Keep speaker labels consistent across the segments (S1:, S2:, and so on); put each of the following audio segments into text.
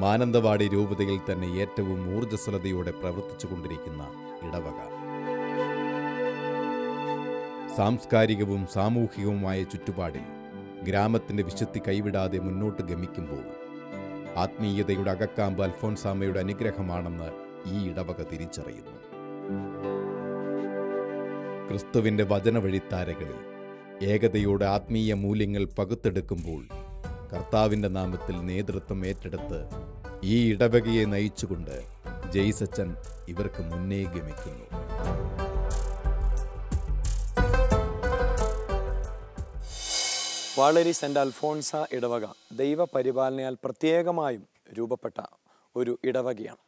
S1: മാനന്തവാടി രൂപതയിൽ തന്നെ ഏറ്റവും ഊർജ്ജസ്വലതയോടെ പ്രവർത്തിച്ചുകൊണ്ടിരിക്കുന്ന ഇടവക സാംസ്കാരികവും സാമൂഹികവുമായ ചുറ്റുപാടിൽ ഗ്രാമത്തിന്റെ വിശുദ്ധി കൈവിടാതെ മുന്നോട്ട് ഗമിക്കുമ്പോൾ ആത്മീയതയുടെ അകക്കാമ്പ് അൽഫോൻസാമയുടെ അനുഗ്രഹമാണെന്ന് ഈ ഇടവക തിരിച്ചറിയുന്നു ക്രിസ്തുവിന്റെ വചനവഴിത്താരകളിൽ ഏകതയോടെ ആത്മീയ മൂല്യങ്ങൾ പകുത്തെടുക്കുമ്പോൾ കർത്താവിന്റെ നാമത്തിൽ നേതൃത്വം ഏറ്റെടുത്ത് ഈ ഇടവകയെ നയിച്ചുകൊണ്ട് ജെയ്സച്ചൻ ഇവർക്ക് മുന്നേ ഗമിക്കുന്നു
S2: വാളരി സെന്റ് അൽഫോൺസ ഇടവക ദൈവപരിപാലനയാൽ പ്രത്യേകമായും രൂപപ്പെട്ട ഒരു ഇടവകയാണ്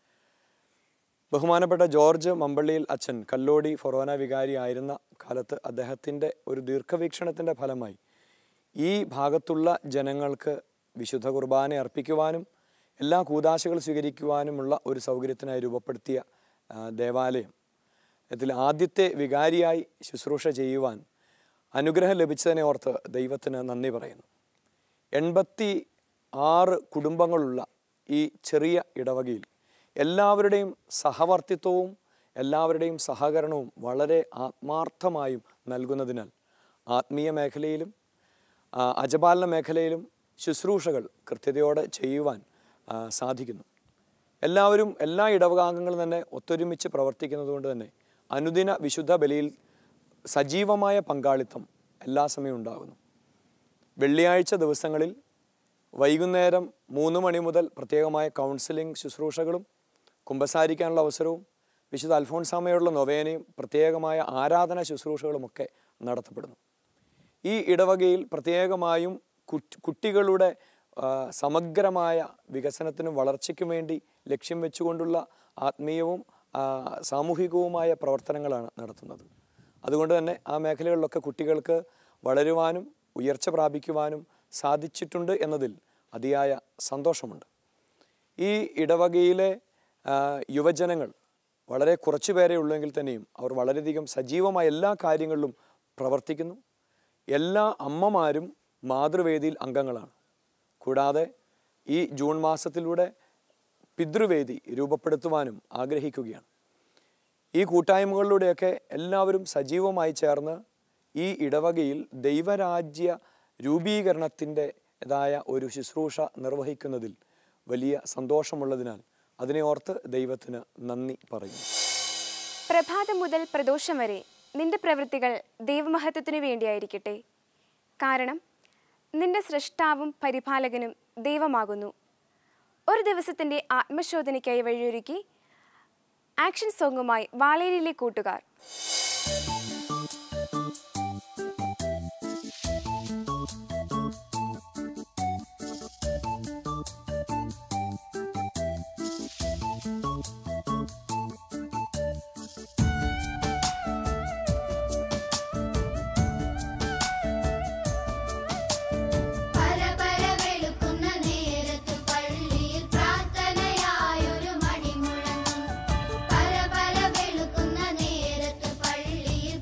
S2: ബഹുമാനപ്പെട്ട ജോർജ് മമ്പള്ളിയിൽ അച്ഛൻ കല്ലോടി ഫൊറോന വികാരി ആയിരുന്ന കാലത്ത് അദ്ദേഹത്തിൻ്റെ ഒരു ദീർഘവീക്ഷണത്തിൻ്റെ ഫലമായി ഈ ഭാഗത്തുള്ള ജനങ്ങൾക്ക് വിശുദ്ധ കുർബാന അർപ്പിക്കുവാനും എല്ലാ കൂതാശകൾ സ്വീകരിക്കുവാനുമുള്ള ഒരു സൗകര്യത്തിനായി രൂപപ്പെടുത്തിയ ആ, ദേവാലയം ഇതിൽ ആദ്യത്തെ വികാരിയായി ശുശ്രൂഷ ചെയ്യുവാൻ അനുഗ്രഹം ലഭിച്ചതിനെ ഓർത്ത് ദൈവത്തിന് നന്ദി പറയുന്നു എൺപത്തി ആറ് കുടുംബങ്ങളുള്ള ഈ ചെറിയ ഇടവകയിൽ എല്ലാവരുടെയും സഹവർത്തിത്വവും എല്ലാവരുടെയും സഹകരണവും വളരെ ആത്മാർത്ഥമായും നൽകുന്നതിനാൽ ആത്മീയ മേഖലയിലും ആ, അജപാലന മേഖലയിലും ശുശ്രൂഷകൾ കൃത്യതയോടെ ചെയ്യുവാൻ ആ, സാധിക്കുന്നു എല്ലാവരും എല്ലാ ഇടവകാംഗങ്ങളും തന്നെ ഒത്തൊരുമിച്ച് പ്രവർത്തിക്കുന്നത് കൊണ്ട് തന്നെ അനുദിന വിശുദ്ധ ബലിയിൽ സജീവമായ പങ്കാളിത്തം എല്ലാ സമയവും ഉണ്ടാകുന്നു വെള്ളിയാഴ്ച ദിവസങ്ങളിൽ വൈകുന്നേരം മൂന്ന് മണി മുതൽ പ്രത്യേകമായ കൗൺസിലിംഗ് ശുശ്രൂഷകളും കുമ്പസാരിക്കാനുള്ള അവസരവും വിശുദ്ധ അൽഫോൺസാമയോടുള്ള നൊവേനയും പ്രത്യേകമായ ആരാധന ശുശ്രൂഷകളുമൊക്കെ നടത്തപ്പെടുന്നു ഈ ഇടവകയിൽ പ്രത്യേകമായും കുറ്റ്- കുട്ടികളുടെ ആ, സമഗ്രമായ വികസനത്തിനും വളർച്ചയ്ക്കും വേണ്ടി ലക്ഷ്യം വെച്ചുകൊണ്ടുള്ള ആത്മീയവും ആ, സാമൂഹികവുമായ പ്രവർത്തനങ്ങളാണ് നടത്തുന്നത് അതുകൊണ്ട് തന്നെ ആ മേഖലകളിലൊക്കെ കുട്ടികൾക്ക് വളരുവാനും ഉയർച്ച പ്രാപിക്കുവാനും സാധിച്ചിട്ടുണ്ട് എന്നതിൽ അതിയായ സന്തോഷമുണ്ട് ഈ ഇടവകയിലെ ആ, യുവജനങ്ങൾ വളരെ കുറച്ചു പേരെ ഉള്ളെങ്കിൽ തന്നെയും അവർ വളരെയധികം സജീവമായ എല്ലാ കാര്യങ്ങളിലും പ്രവർത്തിക്കുന്നു എല്ലാ അമ്മമാരും മാതൃവേദിയിൽ അംഗങ്ങളാണ് കൂടാതെ ഈ ജൂൺ മാസത്തിലൂടെ പിതൃവേദി രൂപപ്പെടുത്തുവാനും ആഗ്രഹിക്കുകയാണ് ഈ കൂട്ടായ്മകളിലൂടെയൊക്കെ എല്ലാവരും സജീവമായി ചേർന്ന് ഈ ഇടവകയിൽ ദൈവരാജ്യ രൂപീകരണത്തിൻ്റെതായ ഒരു ശുശ്രൂഷ നിർവഹിക്കുന്നതിൽ വലിയ സന്തോഷമുള്ളതിനാൽ അതിനെ ഓർത്ത് ദൈവത്തിന് നന്ദി പറയുന്നു
S3: പ്രഭാതം മുതൽ പ്രദോഷം വരെ നിന്റെ പ്രവൃത്തികൾ ദൈവമഹത്വത്തിനു വേണ്ടിയായിരിക്കട്ടെ കാരണം നിന്റെ സൃഷ്ടാവും പരിപാലകനും ദൈവമാകുന്നു ഒരു ദിവസത്തിൻ്റെ ആത്മശോധനയ്ക്കായി വഴിയൊരുക്കി ആക്ഷൻ സോങ്ങുമായി വാളേരിയിലെ കൂട്ടുകാർ
S4: പരപര വെളുക്കുന്ന നേരത്ത് പള്ളിയിൽ പ്രാർത്ഥനയായൊരു മണിമുഴങ്ങും പരപര വെളുക്കുന്ന നേരത്ത് പള്ളിയിൽ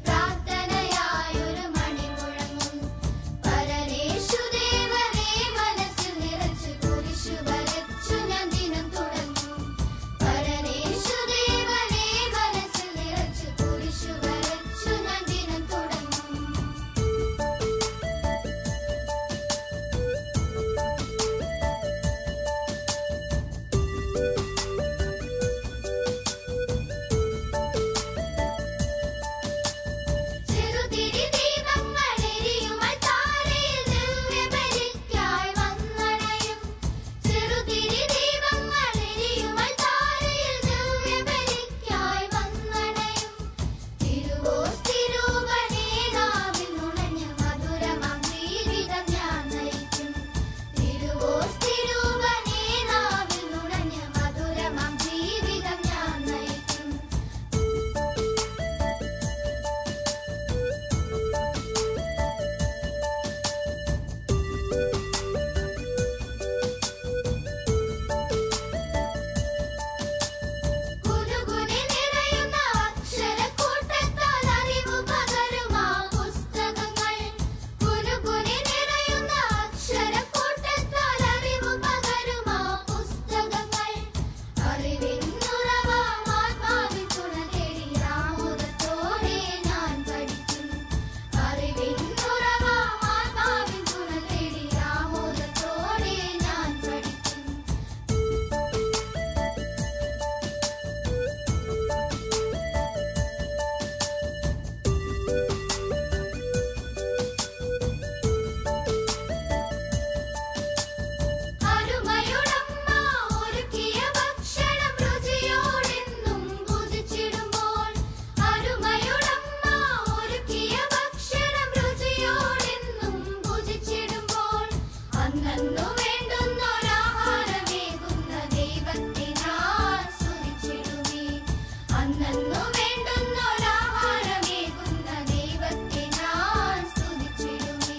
S4: അന്നു വേണ്ടുന്നൊരാഹാരമേകുന്ന ദൈവത്തെ ഞാൻ സ്തുതിച്ചിടുമേ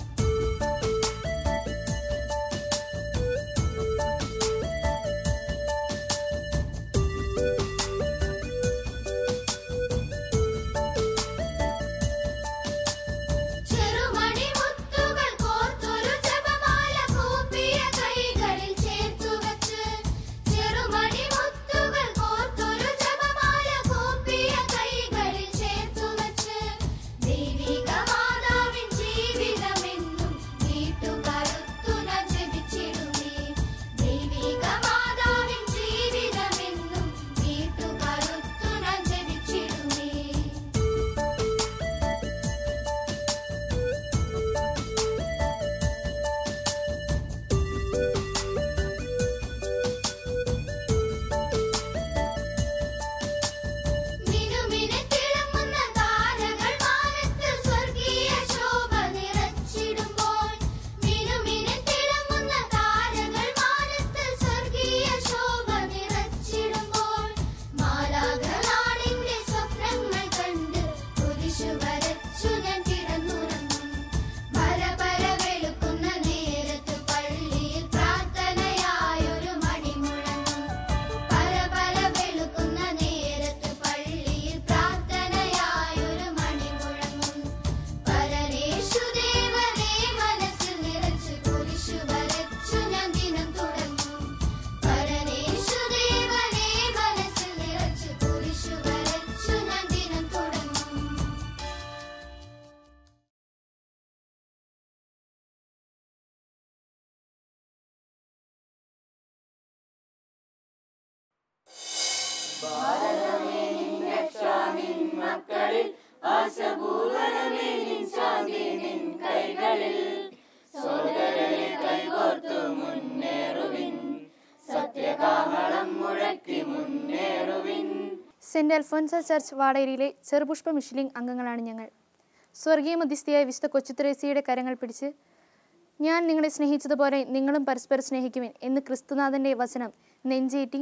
S4: ചെറുമണി മുത്തുകൾ കോർത്തൊരു ജപമാല കൂപ്പിയ കൈകളിൽ ചേർത്തുവച്ച് ചെറുമണി മുത്തുകൾ കോർത്തൊരു ജപമാല കൂപ്പിയ കൈകളിൽ ചേർത്തുവച്ച് ദൈവിക മാതാവിൻ ജീവിതമെന്നും വീട്ടുകരുത്തുന ജപിച്ചിടുമേ ദൈവിക മാതാവിൻ ജീവിതമെന്നും വീട്ടുകരുത്തുന ജപിച്ചിടുമേ മിനുമിനെ തിളങ്ങുന്ന താരകൾ വാനത്തിൽ സ്വർഗീയ ശോഭ നിറച്ചിടുമ്പോൾ മിനുമിനെ തിളങ്ങുന്ന താരകൾ വാനത്തിൽ സ്വർഗീയ ശോഭ നിറച്ചിടുമ്പോൾ മാലാഖനാളിന്റെ സ്വപ്നങ്ങൾ കണ്ട് കുരിശു വരച്ചു ഞാൻ കിടന്നുറങ്ങും പരപര വെളുക്കുന്ന നേരത്ത് പള്ളിയിൽ പ്രാർത്ഥനയായൊരു മണി മുഴങ്ങും പരപര വെളുക്കുന്ന നേരത്ത് പള്ളിയിൽ പ്രാർത്ഥനയായൊരു മണി മുഴങ്ങും പരനേശുദേവനെ മനസ്സിൽ നിറച്ച് കുരിശു വരച്ചു ഞാൻ ദിനം തുടങ്ങും പരനേശുദേവനെ മനസ്സിൽ നിറച്ച് കുരിശു വരച്ചു ഞാൻ ദിനം തുടങ്ങും
S5: സെന്റ് അൽഫോൻസ ചർച്ച് വാടകയിലെ ചെറുപുഷ്പ മിഷിലിംഗ് അംഗങ്ങളാണ് ഞങ്ങൾ സ്വർഗീയ മധ്യസ്ഥയായ വിശുദ്ധ കൊച്ചുത്രേസിയുടെ കരങ്ങൾ പിടിച്ച് ഞാൻ നിങ്ങളെ സ്നേഹിച്ചതുപോലെ നിങ്ങളും പരസ്പരം സ്നേഹിക്കുവിൻ എന്ന് ക്രിസ്തുനാഥൻ്റെ വചനം നെഞ്ചേറ്റി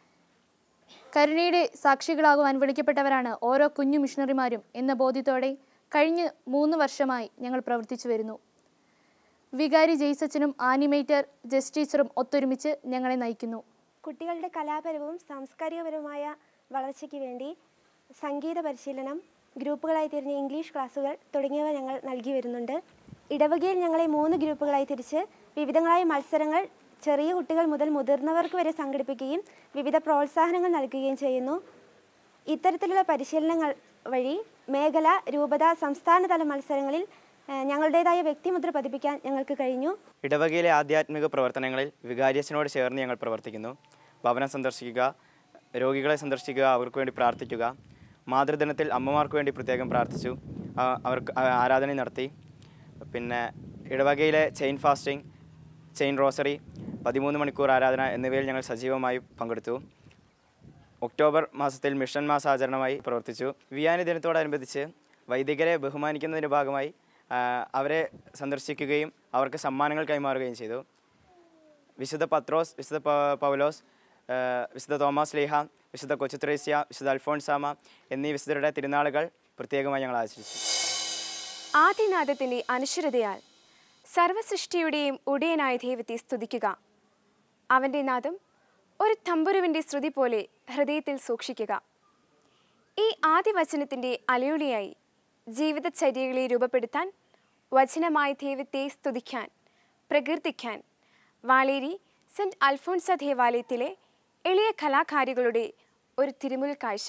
S5: കരുണയുടെ സാക്ഷികളാകുവാൻ വിളിക്കപ്പെട്ടവരാണ് ഓരോ കുഞ്ഞു മിഷണറിമാരും എന്ന ബോധ്യത്തോടെ കഴിഞ്ഞ മൂന്ന് വർഷമായി ഞങ്ങൾ പ്രവർത്തിച്ചു വരുന്നു വികാരി ജെയ്സച്ചനും ആനിമേറ്റർ ജസ് ടീച്ചറും ഒത്തൊരുമിച്ച് ഞങ്ങളെ നയിക്കുന്നു
S6: കുട്ടികളുടെ കലാപരവും സാംസ്കാരികപരവുമായ വളർച്ചയ്ക്ക് വേണ്ടി സംഗീത പരിശീലനം ഗ്രൂപ്പുകളായി തിരിഞ്ഞ ഇംഗ്ലീഷ് ക്ലാസ്സുകൾ തുടങ്ങിയവ ഞങ്ങൾ നൽകി വരുന്നുണ്ട് ഇടവകയിൽ ഞങ്ങളെ മൂന്ന് ഗ്രൂപ്പുകളായി തിരിച്ച് വിവിധങ്ങളായ മത്സരങ്ങൾ ചെറിയ കുട്ടികൾ മുതൽ മുതിർന്നവർക്ക് വരെ സംഘടിപ്പിക്കുകയും വിവിധ പ്രോത്സാഹനങ്ങൾ നൽകുകയും ചെയ്യുന്നു ഇത്തരത്തിലുള്ള പരിശീലനങ്ങൾ വഴി മേഖല രൂപത സംസ്ഥാനതല മത്സരങ്ങളിൽ ഏഹ്, ഞങ്ങളുടേതായ വ്യക്തിമുദ്ര പതിപ്പിക്കാൻ ഞങ്ങൾക്ക് കഴിഞ്ഞു
S7: ഇടവകയിലെ ആധ്യാത്മിക പ്രവർത്തനങ്ങളിൽ വികാരിയച്ഛനോട് ചേർന്ന് ഞങ്ങൾ പ്രവർത്തിക്കുന്നു ഭവനം സന്ദർശിക്കുക രോഗികളെ സന്ദർശിക്കുക അവർക്ക് വേണ്ടി പ്രാർത്ഥിക്കുക മാതൃദിനത്തിൽ അമ്മമാർക്ക് വേണ്ടി പ്രത്യേകം പ്രാർത്ഥിച്ചു ആ- അവർക്ക് ആ- ആരാധന നടത്തി പിന്നെ ഇടവകയിലെ ചെയിൻ ഫാസ്റ്റിംഗ് ചെയിൻ റോസറി പതിമൂന്ന് മണിക്കൂർ ആരാധന എന്നിവയിൽ ഞങ്ങൾ സജീവമായി പങ്കെടുത്തു ഒക്ടോബർ മാസത്തിൽ മിഷൻ മാസാചരണമായി പ്രവർത്തിച്ചു വിയാനി ദിനത്തോടനുബന്ധിച്ച് വൈദികരെ ബഹുമാനിക്കുന്നതിൻ്റെ ഭാഗമായി ആ, അവരെ സന്ദർശിക്കുകയും അവർക്ക് സമ്മാനങ്ങൾ കൈമാറുകയും ചെയ്തു വിശുദ്ധ പത്രോസ് വിശുദ്ധ പ- പൗലോസ് ആ, വിശുദ്ധ തോമസ് ലീഹ വിശുദ്ധ കൊച്ചുത്രേസ്യ വിശുദ്ധ അൽഫോൺസാമ എന്നീ വിശുദ്ധരുടെ തിരുനാളുകൾ പ്രത്യേകമായി ഞങ്ങൾ ആചരിച്ചു
S3: ആദിനാഥത്തിന്റെ അനശ്വരതയാൽ സർവസൃഷ്ടിയുടെയും ഉടയനായ ദൈവത്തെ സ്തുതിക്കുക അവന്റെ നാദം ഒരു തമ്പുരുവിന്റെ ശ്രുതി പോലെ ഹൃദയത്തിൽ സൂക്ഷിക്കുക ഈ ആദിവചനത്തിന്റെ അലയൊളിയായി ജീവിതചര്യകളെ രൂപപ്പെടുത്താൻ വചനമായ ദൈവത്തെ സ്തുതിക്കാൻ പ്രകീർത്തിക്കാൻ വാളേരി സെന്റ് അൽഫോൺസ ദേവാലയത്തിലെ എളിയ കലാകാരികളുടെ ഒരു തിരുമുൽ കാഴ്ച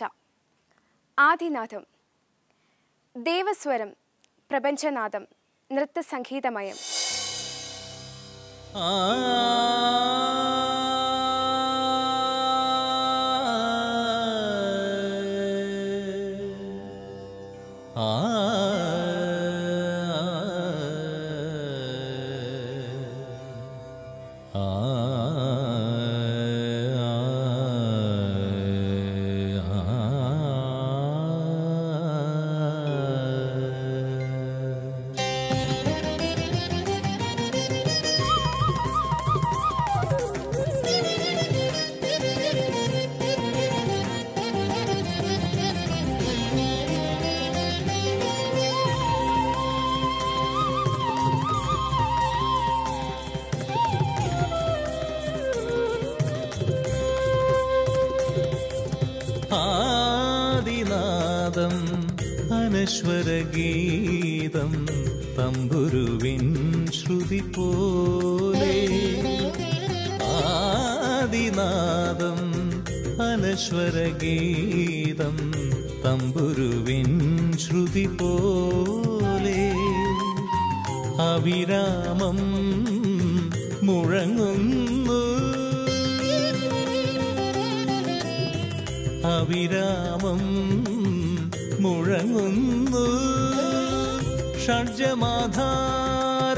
S3: ആദിനാഥം ദേവസ്വരം പ്രപഞ്ചനാദം നൃത്തസംഗീതമയം
S4: ആ
S8: ആദിനാദം അനശ്വരഗീതം തമ്പുരുവിൻ ശ്രുതി പോലെ ആദിനാദം അനശ്വരഗീതം തമ്പുരുവിൻ ശ്രുതി പോലെ അവിരാമം മുഴങ്ങുന്നു അവിരാമം മുഴങ്ങുന്നു ഷഡ്ജമാധാര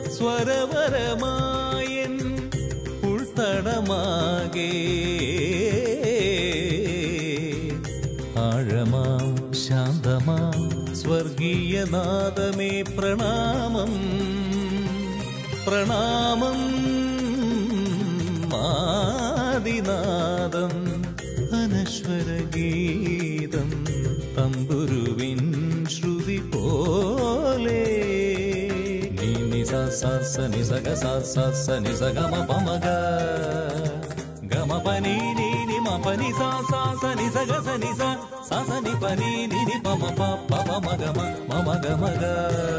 S8: സ്വരവരമായൻ ഉൾത്തടമാകെ ആഴമാം ശാന്തമാം സ്വർഗീയനാദമേ പ്രണാമം പ്രണാമം ആദിനാദം അനശ്വരഗീതം തമ്പുരുവിൻ ശ്രുതി പോലെ നീ നിസ സ സ നി സ ഗ സ സ സ നി സ ഗ മ പ മ ഗ ഗ മ പ നി നി നി മ പ നി സ സ സ നി സ ഗ സ നി സ സ സ നി പ നി നി നി പ മ പ പ പ മ ഗ മ മ മ ഗ മ ഗ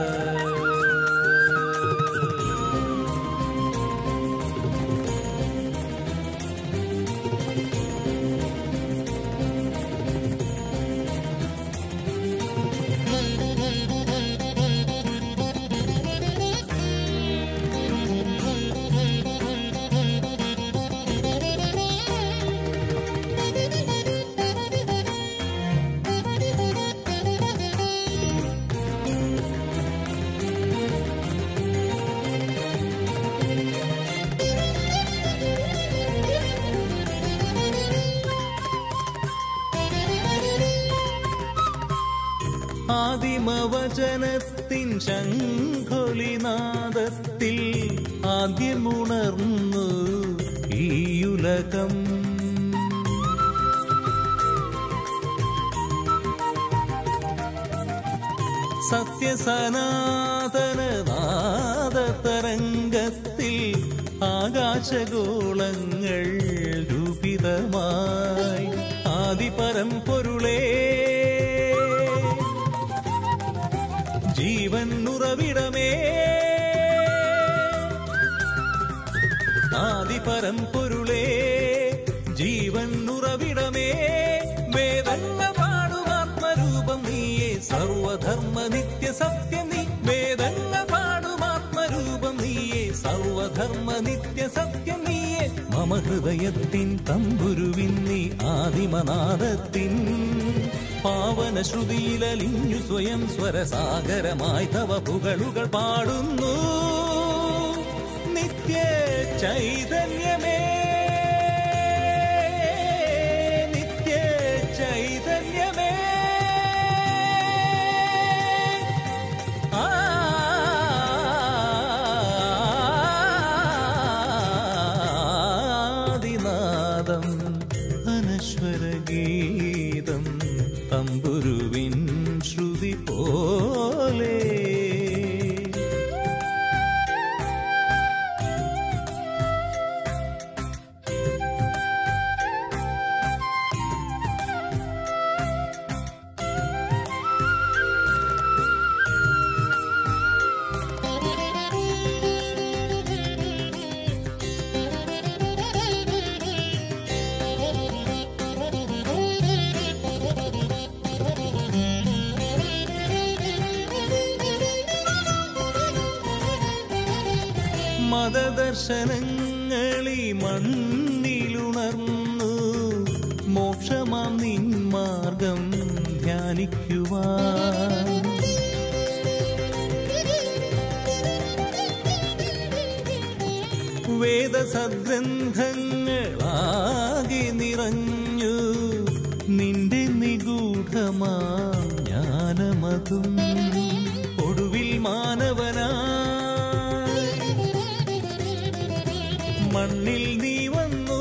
S8: ആദിമവചനത്തിൻ ശംഖൊലിനാദത്തിൽ ആദ്യമുണർന്നു ഈയുലകം സത്യസനാതനനാദതരംഗത്തിൽ ആകാശഗോളങ്ങൾ രൂപിതമായി ആദിപരമ്പൊരുളേ ജീവൻ ഉറവിടമേ ആദിപരമ്പൊരുളേ ജീവൻ ഉറവിടമേ വേദങ്ങ പാടുമാത്മരൂപം നീയേ സർവധർമ്മ നിത്യ സത്യം നീ വേദങ്ങ പാടുമാത്മരൂപം നീയേ സർവധർമ്മ നിത്യ സത്യം നീയേ മമ ഹൃദയത്തിൻ തമ്പുരുവിൻ നീ ആദിമനാദത്തിൻ പാവന ശ്രുതിയിലലിഞ്ഞു സ്വയം സ്വരസാഗരമായി തവ പുകളുകൾ പാടുന്നു നിത്യ ചൈതന്യമേ നിത്യ ചൈതന്യമേ ആദിനാദം അനശ്വരഗീതം തമ്പുരുവിൻ ശ്രുതി പോലെ മതദർശനങ്ങളി മണ്ണിലുണർന്നു മോക്ഷമാം നിൻ മാർഗം ധ്യാനിക്കുവാൻ വേദസദ്ഗ്രന്ഥങ്ങളാകെ നിറഞ്ഞു നിന്റെ നിഗൂഢമാം ജ്ഞാനമതും ഒടുവിൽ മാനവനാ മണ്ണിൽ നീ വന്നു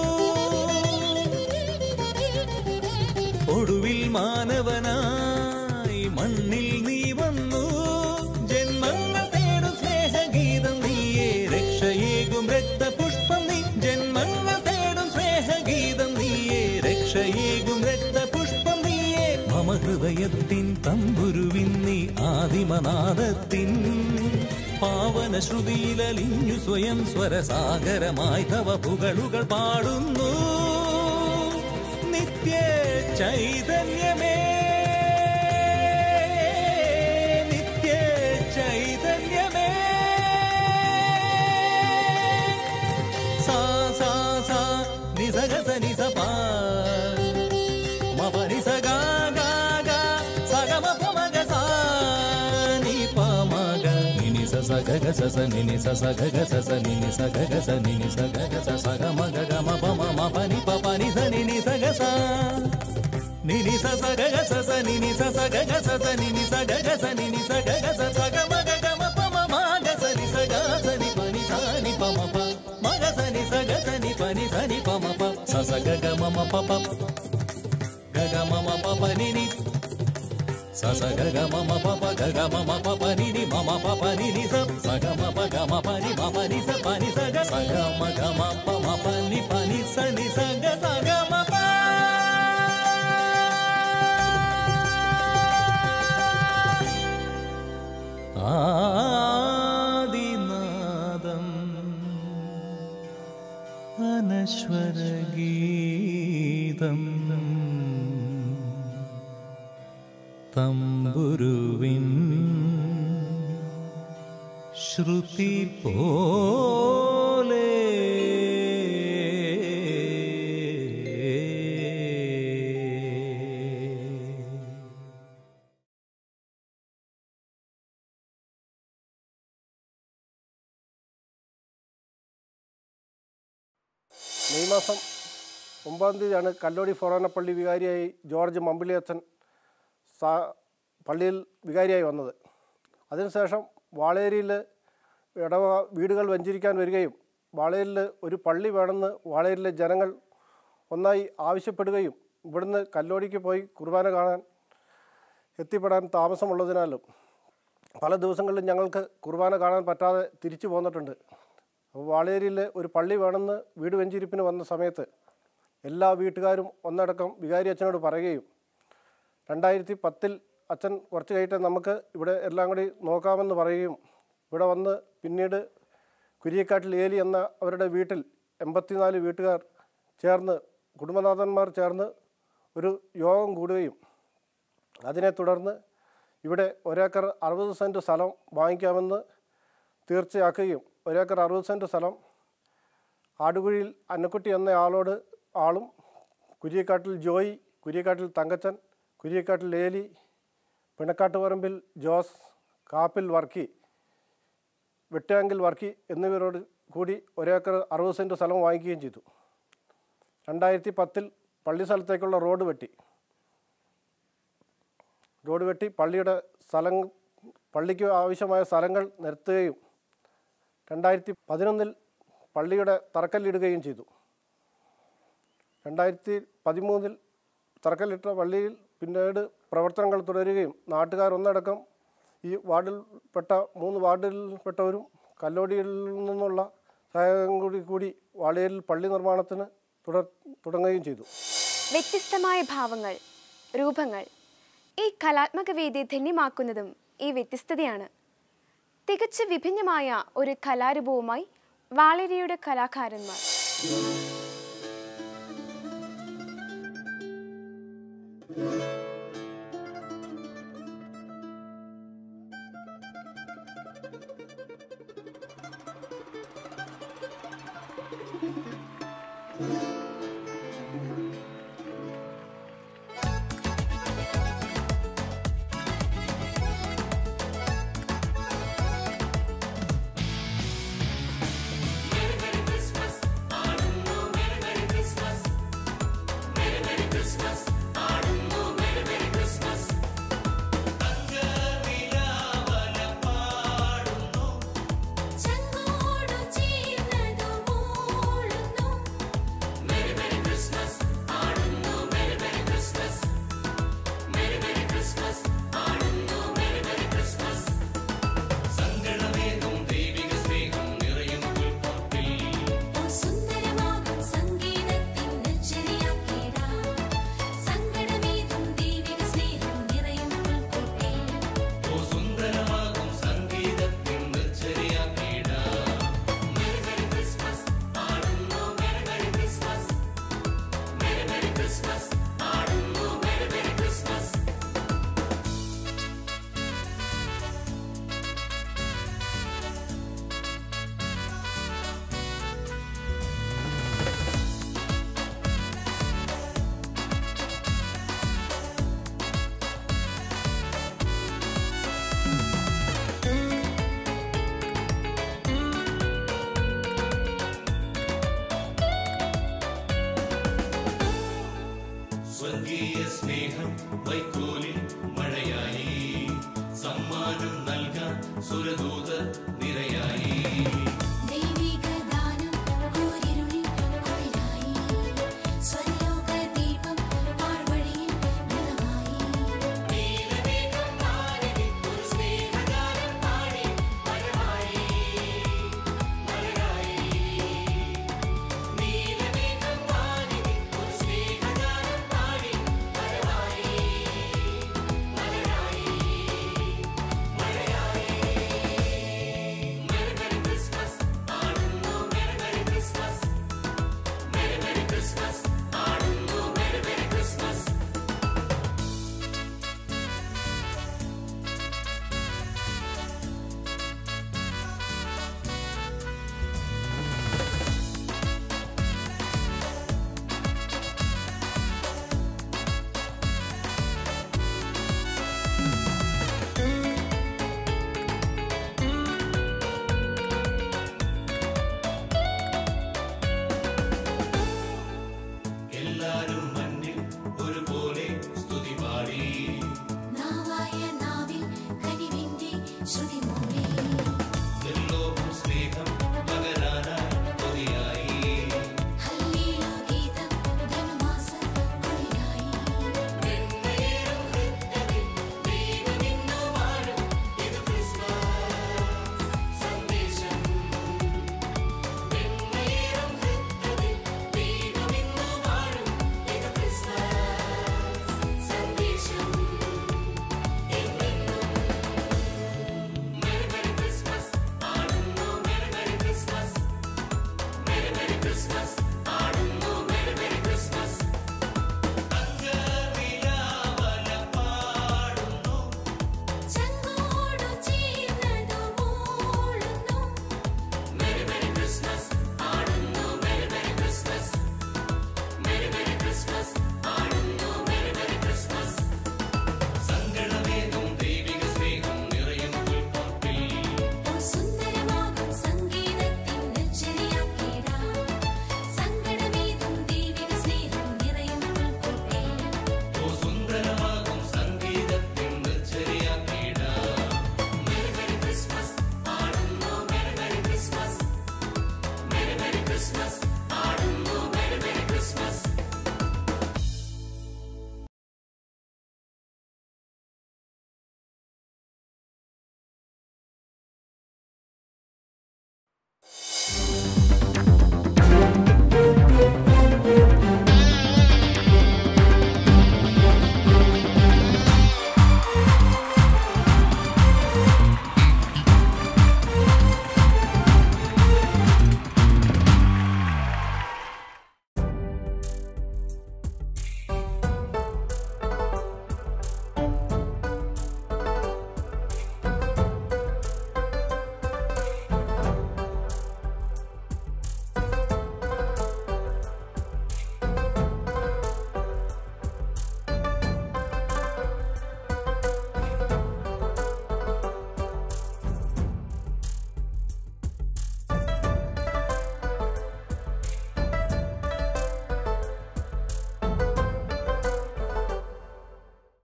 S8: ഒടുവിൽ മാനവനായി മണ്ണിൽ നീ വന്നു ജന്മങ്ങൾ തേടും സ്നേഹഗീതം നീയേ രക്ഷയേകും രക്തപുഷ്പം നീ ജന്മങ്ങൾ തേടും സ്നേഹഗീതം നീയേ രക്ഷയേകും രക്ത ഹൃദയത്തിൻ തമ്പുരുവിന്നി ആദിമനാദത്തിൻ പാവന ശ്രുതിയിലലിഞ്ഞു സ്വയം സ്വരസാഗരമായി തവ പുകളുകൾ പാടുന്നു നിത്യ ചൈതന്യമേ നിത്യ ചൈതന്യമേ സാ സാ സാ നിസഗ സ നിസ പാ മപ നിസ ഗ ഗ ഗ സഗ മ പ മ ഗ സ നി പ മ ഗ നി നി സ സ ഗ ഗ സ സ നി നി സ സ గ గ స స ని ని స గ గ స ని ని స గ గ స స గ మ గ గ మ ప మ మ ప ని ప ప ని స ని ని స గ స ని ని స స గ గ స స ని ని స స గ గ స స ని ని స గ గ స ని ని స గ గ స స గ మ గ గ మ ప మ మ గ స ని స గ స ని ప ని స ని ప మ ప మ గ స ని స గ స ని ప ని స ని ప మ ప స స గ గ మ మ ప ప గ గ మ మ ప ప ని ని స స గ గ మ మ ప ప గ గ మ మ ప ప ని ని మ మ ప ప ని ని స స గ మ ప గ మ ప ని మ ప ని స ప ని స గ స గ మ గ మ ప మ ప ని ప ని స ని స గ స గ మ ప ആദിനാദം അനശ്വരഗീതം തമ്പുരുവിൻ ശ്രുതി പോലെ
S9: മെയ് മാസം ഒമ്പതാം തീയതിയാണ് കല്ലോടി ഫൊറോനപ്പള്ളി വികാരിയായി ജോർജ് മമ്പിളി അച്ഛൻ സാ പള്ളിയിൽ വികാരിയായി വന്നത് അതിനുശേഷം വാളേരിയിൽ ഇടവ വീടുകൾ വെഞ്ചരിക്കാൻ വരികയും വാളേരിൽ ഒരു പള്ളി വേണമെന്ന് വാളേരിലെ ജനങ്ങൾ ഒന്നായി ആവശ്യപ്പെടുകയും ഇവിടുന്ന് കല്ലോടിക്ക് പോയി കുർബാന കാണാൻ എത്തിപ്പെടാൻ താമസമുള്ളതിനാലും പല ദിവസങ്ങളിലും ഞങ്ങൾക്ക് കുർബാന കാണാൻ പറ്റാതെ തിരിച്ചു പോന്നിട്ടുണ്ട് അപ്പോൾ വാളേരിയിൽ ഒരു പള്ളി വേണമെന്ന് വീട് വെഞ്ചിരിപ്പിന് വന്ന സമയത്ത് എല്ലാ വീട്ടുകാരും ഒന്നടക്കം വികാരി അച്ഛനോട് പറയുകയും രണ്ടായിരത്തി പത്തിൽ അച്ഛൻ കുറച്ച് കഴിഞ്ഞിട്ട് നമുക്ക് ഇവിടെ എല്ലാം കൂടി നോക്കാമെന്ന് പറയുകയും ഇവിടെ വന്ന് പിന്നീട് കുരിയക്കാട്ടിൽ ഏലി എന്ന അവരുടെ വീട്ടിൽ എൺപത്തിനാല് വീട്ടുകാർ ചേർന്ന് കുടുംബനാഥന്മാർ ചേർന്ന് ഒരു യോഗം കൂടുകയും അതിനെ തുടർന്ന് ഇവിടെ ഒരേക്കർ അറുപത് സെൻറ്റ് സ്ഥലം വാങ്ങിക്കാമെന്ന് തീർച്ചയാക്കുകയും ഒരേക്കർ അറുപത് സെൻറ്റ് സ്ഥലം ആടുകുഴിയിൽ അന്നക്കുട്ടി എന്ന ആളോട് ആളും കുരിയക്കാട്ടിൽ ജോയി കുരിയക്കാട്ടിൽ തങ്കച്ചൻ കുരിയക്കാട്ടിൽ ഏലി പിണക്കാട്ടുപറമ്പിൽ ജോസ് കാപ്പിൽ വർക്കി വെട്ടാങ്കിൽ വർക്കി എന്നിവരോട് കൂടി ഒരേക്കർ അറുപത് സെൻറ്റ് സ്ഥലം വാങ്ങിക്കുകയും ചെയ്തു രണ്ടായിരത്തി പത്തിൽ പള്ളി സ്ഥലത്തേക്കുള്ള റോഡ് വെട്ടി റോഡ് വെട്ടി പള്ളിയുടെ സ്ഥലം പള്ളിക്ക് ആവശ്യമായ സ്ഥലങ്ങൾ നിരത്തുകയും രണ്ടായിരത്തി പതിനൊന്നിൽ പള്ളിയുടെ തറക്കല്ലിടുകയും ചെയ്തു രണ്ടായിരത്തി പതിമൂന്നിൽ തറക്കല്ലിട്ട പള്ളിയിൽ പിന്നീട് പ്രവർത്തനങ്ങൾ തുടരുകയും നാട്ടുകാർ ഒന്നടക്കം ഈ വാർഡിൽപ്പെട്ട മൂന്ന് വാർഡിൽപ്പെട്ടവരും കല്ലോടിയിൽ നിന്നുള്ള സഹായം കൂടി കൂടി വാളിയലിൽ പള്ളി നിർമ്മാണത്തിന് തുടർ തുടങ്ങുകയും ചെയ്തു
S3: വ്യത്യസ്തമായ ഭാവങ്ങൾ രൂപങ്ങൾ ഈ കലാത്മക വേദി ധന്യമാക്കുന്നതും ഈ വ്യത്യസ്തതയാണ് തികച്ചു വിഭിന്നമായ ഒരു കലാരൂപവുമായി വാളരിയുടെ കലാകാരന്മാർ
S4: ചങ്ങോടു ചേർന്നതു മൂളുന്നു
S10: നൽകിയ സ്നേഹം വൈക്കോലിൽ മഴയായി സമ്മാനം നൽകാൻ സുരദൂതർ